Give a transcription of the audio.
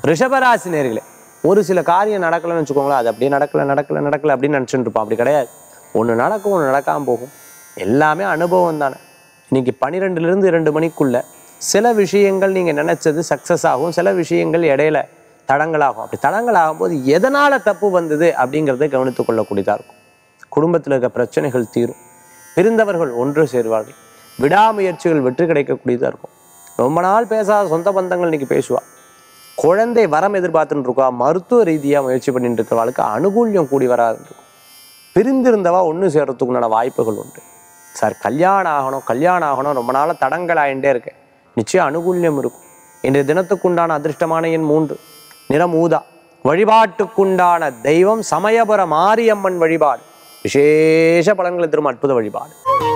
ரிஷபராசி நேர்களே ஒரு சில காரியம் நடக்கலைன்னு வச்சுக்கோங்களேன் அது அப்படியே நடக்கல நடக்கல நடக்கல அப்படின்னு நினச்சிட்டு இருப்பான் அப்படி கிடையாது ஒன்று நடக்கும் ஒன்று நடக்காமல் போகும் எல்லாமே அனுபவம் தானே இன்னைக்கு பன்னிரெண்டுலேருந்து இரண்டு மணிக்குள்ள சில விஷயங்கள் நீங்கள் நினச்சது சக்ஸஸ் ஆகும் சில விஷயங்கள் இடையில தடங்களாகும் அப்படி தடங்களாகும் போது எதனால் தப்பு வந்தது அப்படிங்கிறத கவனித்துக் கொள்ளக்கூடியதாக இருக்கும் குடும்பத்தில் இருக்க பிரச்சனைகள் தீரும் பிரிந்தவர்கள் ஒன்று சேர்வார்கள் விடாமுயற்சிகள் வெற்றி கிடைக்கக்கூடியதாக இருக்கும் ரொம்ப நாள் பேசாத சொந்த பந்தங்கள் இன்னைக்கு பேசுவா குழந்தை வரம் எதிர்பார்த்துட்டு இருக்கா மருத்துவ ரீதியாக முயற்சி பண்ணிட்டு இருக்கிறவளுக்கு அனுகூல்யம் கூடி வராது இருக்கும் பிரிந்திருந்தவா ஒன்று சேர்றதுக்குண்டான வாய்ப்புகள் உண்டு சார் கல்யாணம் ஆகணும் கல்யாணம் ஆகணும் ரொம்ப நாளாக தடங்கள் ஆகிட்டே இருக்கு நிச்சயம் அனுகூல்யம் இருக்கும் இன்றைய தினத்துக்குண்டான அதிர்ஷ்டமான எண் மூன்று நிறம் ஊதா வழிபாட்டுக்குண்டான தெய்வம் சமயபுர மாரியம்மன் வழிபாடு விசேஷ பலன்களை தரும் அற்புத வழிபாடு